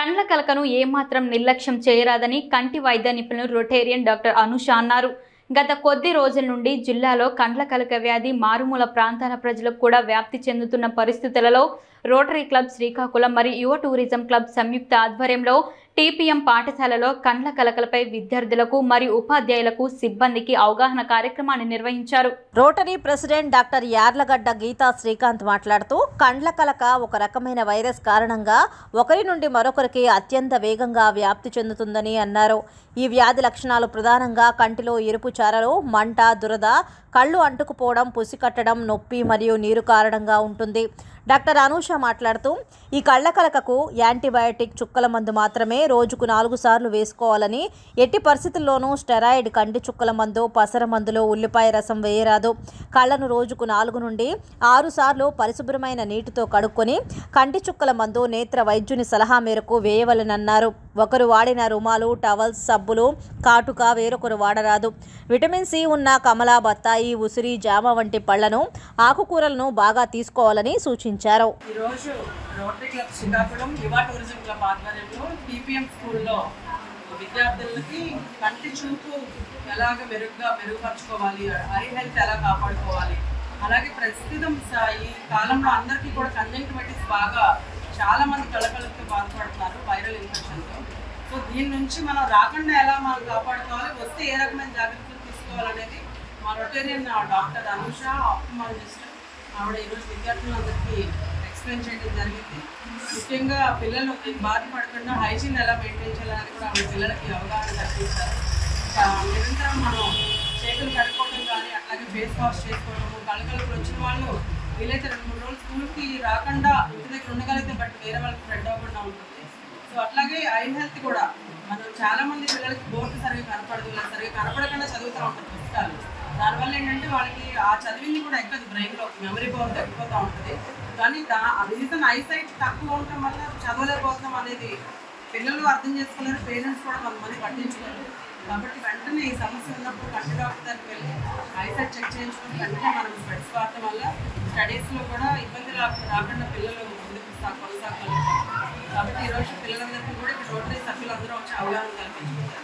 కండ్ల కలకను ఏమాత్రం నిర్లక్ష్యం చేయరాదని కంటి వైద్య నిపుణులు రొటేరియన్ డాక్టర్ అనుష అన్నారు గత కొద్ది రోజుల నుండి జిల్లాలో కండ్ల కలక వ్యాధి మారుమూల ప్రాంతాల ప్రజలకు కూడా వ్యాప్తి చెందుతున్న పరిస్థితులలో రోటరీ క్లబ్ శ్రీకాకుళం మరియు యువ టూరిజం క్లబ్ సంయుక్త ఆధ్వర్యంలో టీపీఎం పాఠశాలలో కండ్ల కలకలపై విద్యార్థులకు మరియు ఉపాధ్యాయులకు సిబ్బందికి అవగాహన కార్యక్రమాన్ని నిర్వహించారు Rotary president doctor Yarlagadda Geetha Srikanth మాట్లాడుతూ కండ్ల కలక ఒక రకమైన వైరస్ కారణంగా ఒకరి నుండి మరొకరికి అత్యంత వేగంగా వ్యాప్తి చెందుతుందని అన్నారు ఈ వ్యాధి లక్షణాలు ప్రధానంగా కంటిలో ఎరుపు చారలు మంట దురద కళ్ళు అంటుకుపోవడం పుసికట్టడం నొప్పి మరియు నీరు కారణంగా ఉంటుంది డాక్టర్ అనూష మాట్లాడుతూ ఈ కళ్ళ కలకకు యాంటీబయాటిక్ చుక్కల మందు మాత్రమే రోజుకు నాలుగు సార్లు వేసుకోవాలని ఎట్టి పరిస్థితుల్లోనూ స్టెరాయిడ్ కంటి చుక్కల మందు పసర మందులో ఉల్లిపాయ రసం వేయరాదు కళ్ళను రోజుకు నాలుగు నుండి ఆరు సార్లు పరిశుభ్రమైన నీటితో కడుక్కొని కంటి చుక్కల మందు నేత్ర వైద్యుని సలహా మేరకు వేయవలనన్నారు ఒకరు వాడిన రుమాలు టవల్స్ సబ్బులు కాటుక వేరొకరు వాడరాదు విటమిన్ సి ఉన్న కమల బత్తాయి ఉసిరి జామ వంటి పళ్లను ఆకుకూరలను బాగా తీసుకోవాలని సూచించారు ఈరోజు రోటరీ క్లబ్ శ్రీకాకుళం యువ టూరిజం క్లబ్ ఆధ్వర్యంలో టీపీఎం స్కూల్లో విద్యార్థులకి కంటి చూపు ఎలాగ మెరుగ్గా మెరుగుపరచుకోవాలి ఐ హెల్త్ ఎలా కాపాడుకోవాలి అలాగే ప్రస్తుతం స- ఈ కాలంలో అందరికీ కూడా కంజంక్టివిటీస్ బాగా చాలా మంది కళకళతో బాధపడుతున్నారు వైరల్ ఇన్ఫెక్షన్తో సో దీని నుంచి మనం రాకుండా ఎలా మనం కాపాడుకోవాలి వస్తే ఏ రకమైన జాగ్రత్తలు తీసుకోవాలనేది మా రొటేరియన్ డాక్టర్ అనుష ఆప్టమాలజిస్ట్ ఆవిడ ఈరోజు విద్యార్థులందరికీ ఎక్స్ప్లెయిన్ చేయడం జరిగింది ముఖ్యంగా పిల్లలు దీనికి బాధపడకుండా హైజీన్ ఎలా మెయింటైన్ చేయాలని కూడా ఆవిడ పిల్లలకి అవగాహన కల్పించారు ఇంకా నిరంతరం మనం చేతులు కడుక్కోవడం కానీ అట్లాగే ఫేస్ వాష్ చేసుకోవడము కలకలకు వచ్చిన వాళ్ళు వీలైతే రెండు మూడు రోజులు స్కూల్కి రాకుండా ఇంటి దగ్గర ఉండగలిగితే బట్ వేరే వాళ్ళకి స్ప్రెడ్ అవ్వకుండా ఉంటుంది సో అట్లాగే ఐ హెల్త్ కూడా మనం చాలా మంది పిల్లలకి బోర్డు సరిగ్గా కనపడదు ఇలా సరిగ్గా కనపడకుండా చదువుతూ ఉంటారు పుస్తకాలు దానివల్ల ఏంటంటే వాళ్ళకి ఆ చదివింది కూడా ఎక్కదు బ్రెయిన్లో మెమరీ పవర్ తగ్గిపోతూ ఉంటుంది కానీ దా రీజన్ ఐసైట్ తక్కువ ఉండటం వల్ల చదవలేకపోతున్నాం అనేది పిల్లలు అర్థం చేసుకున్నారు పేరెంట్స్ కూడా కొంతమంది పట్టించుకోరు కాబట్టి వెంటనే ఈ సమస్య ఉన్నప్పుడు కంటి డాక్టర్ దగ్గరికి వెళ్ళి ఐసైట్ చెక్ చేయించుకుని వెంటనే మనం స్పెట్స్ వాడటం వల్ల స్టడీస్లో కూడా ఇబ్బంది రాక రాకుండా పిల్లలు ముందుకు సా- కొనసాగలుగుతారు కాబట్టి ఈరోజు పిల్లలందరికీ కూడా ఇక్కడ రోటరీ సభ్యులందరూ వచ్చి అవగాహన కల్పించుకుంటారు